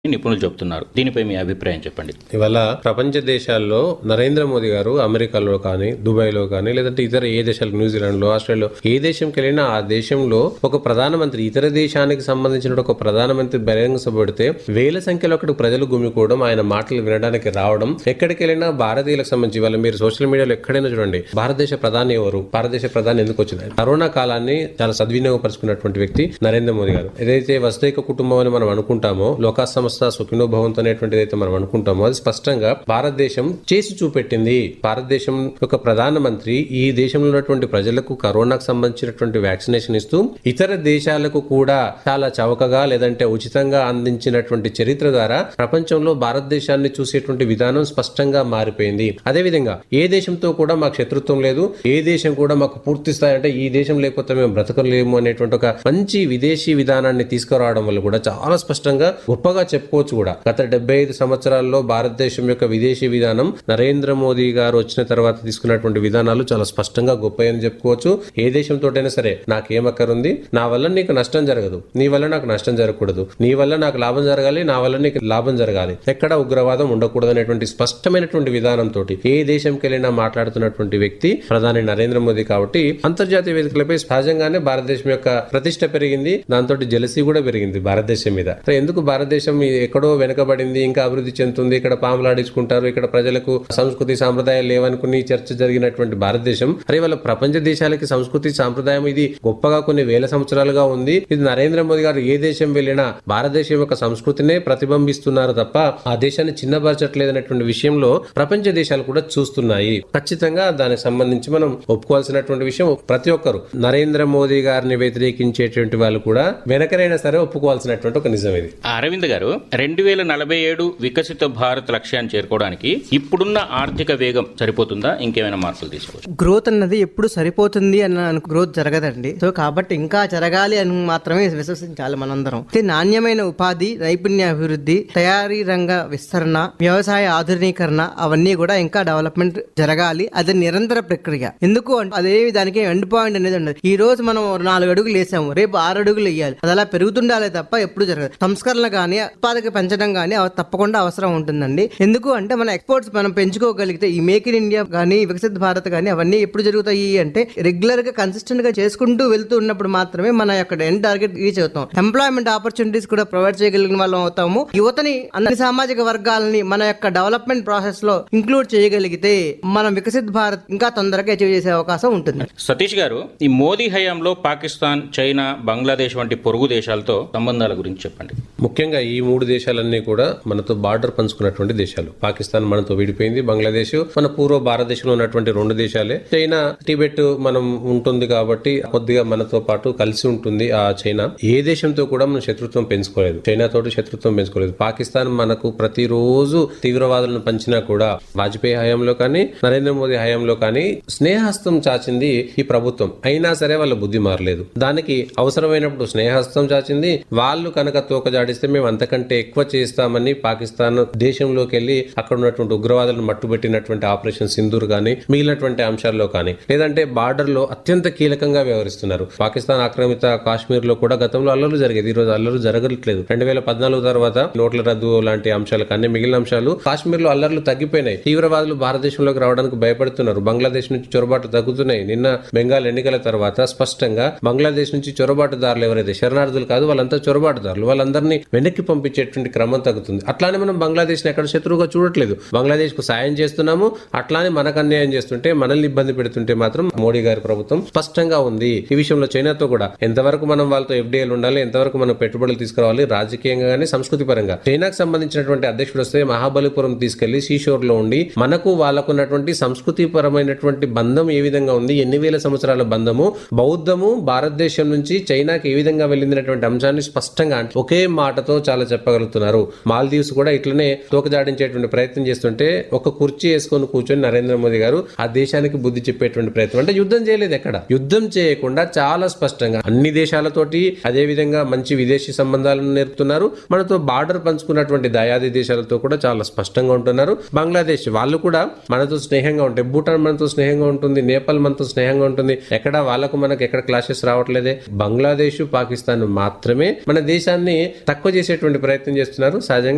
నిపుణులు చెబుతున్నారు దీనిపై మీ అభిప్రాయం చెప్పండి ఇవాళ ప్రపంచ దేశాల్లో నరేంద్ర మోదీ గారు అమెరికాలో కానీ దుబాయ్ లో కానీ లేదంటే ఇతర ఏ దేశాలు న్యూజిలాండ్ లో ఆస్ట్రేలియాలో ఏ దేశంకి వెళ్ళినా ఆ దేశంలో ఒక ప్రధానమంత్రి ఇతర దేశానికి సంబంధించిన ఒక ప్రధానమంత్రి బహిరంగ సభ పెడితే వేల సంఖ్యలో అక్కడ ప్రజలు గుమికూడడం ఆయన మాటలు వినడానికి రావడం ఎక్కడికి వెళ్ళినా భారతీయులకు సంబంధించి ఇవాళ మీరు సోషల్ మీడియాలో ఎక్కడైనా చూడండి భారతదేశ ప్రధాని ఎవరు భారతదేశ ప్రధాని ఎందుకు వచ్చింది కరోనా కాలాన్ని చాలా సద్వినియోగపరుచుకున్నటువంటి వ్యక్తి నరేంద్ర మోదీ గారు ఏదైతే వసుదైక కుటుంబం అని మనం అనుకుంటామో లోకా సంస్థ సుఖినో భవంతు అనేటువంటిది అయితే మనం అనుకుంటామో అది స్పష్టంగా భారతదేశం చేసి చూపెట్టింది భారతదేశం యొక్క ప్రధానమంత్రి ఈ దేశంలో ఉన్నటువంటి ప్రజలకు కరోనాకు సంబంధించినటువంటి వ్యాక్సినేషన్ ఇస్తూ ఇతర దేశాలకు కూడా చాలా చవకగా లేదంటే ఉచితంగా అందించినటువంటి చరిత్ర ద్వారా ప్రపంచంలో భారతదేశాన్ని చూసేటువంటి విధానం స్పష్టంగా మారిపోయింది అదేవిధంగా ఏ దేశంతో కూడా మాకు శత్రుత్వం లేదు ఏ దేశం కూడా మాకు పూర్తి స్థాయి అంటే ఈ దేశం లేకపోతే మేము బ్రతకలేము అనేటువంటి ఒక మంచి విదేశీ విధానాన్ని తీసుకురావడం వల్ల కూడా చాలా స్పష్టంగా గొప్పగా చెప్పుకోవచ్చు కూడా గత డెబ్బై ఐదు సంవత్సరాల్లో భారతదేశం యొక్క విదేశీ విధానం నరేంద్ర మోదీ గారు వచ్చిన తర్వాత తీసుకున్నటువంటి విధానాలు చాలా స్పష్టంగా గొప్ప అని చెప్పుకోవచ్చు ఏ దేశంతోటైనా సరే నాకేమక్కరుంది నా వల్ల నీకు నష్టం జరగదు నీ వల్ల నాకు నష్టం జరగకూడదు నీ వల్ల నాకు లాభం జరగాలి నా వల్ల నీకు లాభం జరగాలి ఎక్కడ ఉగ్రవాదం ఉండకూడదు అనేటువంటి స్పష్టమైనటువంటి విధానంతో ఏ దేశంకి వెళ్ళినా మాట్లాడుతున్నటువంటి వ్యక్తి ప్రధాని నరేంద్ర మోదీ కాబట్టి అంతర్జాతీయ వేదికలపై సహజంగానే భారతదేశం యొక్క ప్రతిష్ట పెరిగింది దాంతో జలసీ కూడా పెరిగింది భారతదేశం మీద సో ఎందుకు భారతదేశం ఎక్కడో వెనుకబడింది ఇంకా అభివృద్ధి చెందుతుంది ఇక్కడ పాములాడించుకుంటారు ఇక్కడ ప్రజలకు సంస్కృతి సాంప్రదాయాలు లేవనుకుని చర్చ జరిగినటువంటి భారతదేశం అరే వాళ్ళ ప్రపంచ దేశాలకి సంస్కృతి సాంప్రదాయం ఇది గొప్పగా కొన్ని వేల సంవత్సరాలుగా ఉంది ఇది నరేంద్ర మోదీ గారు ఏ దేశం వెళ్ళినా భారతదేశం యొక్క సంస్కృతినే ప్రతిబింబిస్తున్నారు తప్ప ఆ దేశాన్ని చిన్నపరచట్లేదనేటువంటి విషయంలో ప్రపంచ దేశాలు కూడా చూస్తున్నాయి ఖచ్చితంగా దానికి సంబంధించి మనం ఒప్పుకోవాల్సినటువంటి విషయం ప్రతి ఒక్కరు నరేంద్ర మోదీ గారిని వ్యతిరేకించేటువంటి వాళ్ళు కూడా వెనకరైనా సరే ఒప్పుకోవాల్సినటువంటి ఒక నిజం ఇది అరవింద్ గారు రెండు వేల నలభై ఏడు వికసిత భారత్ లక్ష్యాన్ని చేరుకోవడానికి ఇప్పుడున్న ఆర్థిక వేగం సరిపోతుందా ఇంకేమైనా మార్పులు తీసుకోవచ్చు గ్రోత్ అన్నది ఎప్పుడు సరిపోతుంది అన్న అను- గ్రోత్ జరగదండి సో కాబట్టి ఇంకా జరగాలి అని మాత్రమే విశ్వసించాలి మనందరం అయితే నాణ్యమైన ఉపాధి నైపుణ్య అభివృద్ధి తయారీ రంగ విస్తరణ వ్యవసాయ ఆధునీకరణ అవన్నీ కూడా ఇంకా డెవలప్మెంట్ జరగాలి అది నిరంతర ప్రక్రియ ఎందుకు అంటే అదే దానికి ఎండ్ పాయింట్ అనేది ఉండదు ఈ రోజు మనం నాలుగు అడుగులు వేసాము రేపు ఆరు అడుగులు వేయాలి అది అలా పెరుగుతుండాలి తప్ప ఎప్పుడు జరగదు సంస్కరణ కానీ ఉత్పాదక పెంచడం కానీ అవ- తప్పకుండా అవసరం ఉంటుందండి ఎందుకు అంటే మన ఎక్స్పోర్ట్స్ మనం పెంచుకోగలిగితే ఈ మేక్ ఇన్ ఇండియా కానీ వికసిత భారత్ కానీ అవన్నీ ఎప్పుడు జరుగుతాయి అంటే రెగ్యులర్ గా కన్సిస్టెంట్ గా చేసుకుంటూ వెళ్తూ ఉన్నప్పుడు మాత్రమే మన యొక్క ఎండ్ టార్గెట్ రీచ్ అవుతాం ఎంప్లాయ్మెంట్ ఆపర్చునిటీస్ కూడా ప్రొవైడ్ చేయగలిగిన వాళ్ళం అవుతాము యువతని అన్ని సామాజిక వర్గాలని మన యొక్క డెవలప్మెంట్ ప్రాసెస్ లో ఇంక్లూడ్ చేయగలిగితే మనం వికసిత్ భారత్ ఇంకా తొందరగా అచీవ్ చేసే అవకాశం ఉంటుంది సతీష్ గారు ఈ మోదీ హయాంలో పాకిస్తాన్ చైనా బంగ్లాదేశ్ వంటి పొరుగు దేశాలతో సంబంధాల గురించి చెప్పండి ముఖ్యంగా ఈ మూడు దేశాలన్నీ కూడా మనతో బార్డర్ పంచుకున్నటువంటి దేశాలు పాకిస్తాన్ మనతో విడిపోయింది బంగ్లాదేశ్ మన పూర్వ భారతదేశంలో ఉన్నటువంటి రెండు దేశాలే చైనా టిబెట్ మనం ఉంటుంది కాబట్టి కొద్దిగా మనతో పాటు కలిసి ఉంటుంది ఆ చైనా ఏ దేశంతో కూడా మనం శత్రుత్వం పెంచుకోలేదు చైనా తోటి శత్రుత్వం పెంచుకోలేదు పాకిస్తాన్ మనకు ప్రతిరోజు తీవ్రవాదులను పంచినా కూడా వాజ్పేయి హయాంలో కానీ నరేంద్ర మోదీ హయాంలో కానీ స్నేహస్తం చాచింది ఈ ప్రభుత్వం అయినా సరే వాళ్ళ బుద్ధి మారలేదు దానికి అవసరమైనప్పుడు స్నేహస్తం చాచింది వాళ్ళు కనుక తోక జాడిస్తే మేము అంతకంటే ఎక్కువ చేస్తామని పాకిస్తాన్ దేశంలోకి వెళ్లి అక్కడ ఉన్నటువంటి ఉగ్రవాదులను మట్టుబెట్టినటువంటి ఆపరేషన్ సింధూర్ కానీ మిగిలినటువంటి అంశాల్లో కానీ లేదంటే బార్డర్ లో అత్యంత కీలకంగా వ్యవహరిస్తున్నారు పాకిస్తాన్ ఆక్రమిత కాశ్మీర్ లో కూడా గతంలో అల్లర్లు జరిగేది ఈ రోజు అల్లర్లు జరగట్లేదు రెండు వేల పద్నాలుగు తర్వాత నోట్ల రద్దు లాంటి అంశాలు కానీ మిగిలిన అంశాలు కాశ్మీర్ లో అల్లర్లు తగ్గిపోయినాయి తీవ్రవాదులు భారతదేశంలోకి రావడానికి భయపడుతున్నారు బంగ్లాదేశ్ నుంచి చొరబాటు తగ్గుతున్నాయి నిన్న బెంగాల్ ఎన్నికల తర్వాత స్పష్టంగా బంగ్లాదేశ్ నుంచి చొరబాటుదారులు ఎవరైతే శరణార్థులు కాదు వాళ్ళంతా చొరబాటుదారులు వాళ్ళందరినీ వెనక్కి పంపించేటువంటి క్రమం తగ్గుతుంది అట్లానే మనం బంగ్లాదేశ్ ఎక్కడ శత్రువుగా చూడట్లేదు బంగ్లాదేశ్ కు సాయం చేస్తున్నాము అట్లానే మనకు అన్యాయం చేస్తుంటే మనల్ని ఇబ్బంది పెడుతుంటే మాత్రం మోడీ గారి ప్రభుత్వం స్పష్టంగా ఉంది ఈ విషయంలో చైనాతో కూడా ఎంతవరకు మనం వాళ్ళతో ఎఫ్డీఎల్ ఉండాలి ఎంతవరకు మనం పెట్టుబడులు తీసుకురావాలి రాజకీయంగా కానీ సంస్కృతి పరంగా చైనాకు సంబంధించినటువంటి అధ్యక్షుడు వస్తే మహాబలిపురం తీసుకెళ్లి సీషోర్ లో ఉండి మనకు వాళ్ళకున్నటువంటి సంస్కృతి పరమైనటువంటి బంధం ఏ విధంగా ఉంది ఎన్ని వేల సంవత్సరాల బంధము బౌద్ధము భారతదేశం నుంచి చైనాకి ఏ విధంగా వెళ్ళిందనేటువంటి అంశాన్ని స్పష్టంగా అంటే ఒకే మాటతో చాలా చెప్పగలుగుతున్నారు మాల్దీవ్స్ కూడా ఇట్లనే తోకజాడించేటువంటి ప్రయత్నం చేస్తుంటే ఒక కుర్చీ వేసుకొని కూర్చొని నరేంద్ర మోదీ గారు ఆ దేశానికి బుద్ధి చెప్పేటువంటి ప్రయత్నం అంటే యుద్ధం చేయలేదు ఎక్కడ యుద్ధం చేయకుండా చాలా స్పష్టంగా అన్ని దేశాలతోటి అదే విధంగా మంచి విదేశీ సంబంధాలను నేర్పుతున్నారు మనతో బార్డర్ పంచుకున్నటువంటి దయాది దేశాలతో కూడా చాలా స్పష్టంగా ఉంటున్నారు బంగ్లాదేశ్ వాళ్ళు కూడా మనతో స్నేహంగా ఉంటాయి భూటాన్ మనతో స్నేహంగా ఉంటుంది నేపాల్ మనతో స్నేహంగా ఉంటుంది ఎక్కడ వాళ్ళకు మనకు ఎక్కడ క్లాషెస్ రావట్లేదే బంగ్లాదేశ్ పాకిస్తాన్ మాత్రమే మన దేశాన్ని తక్కువ చేసేటువంటి ప్రయత్నం చేస్తున్నారు సహజంగా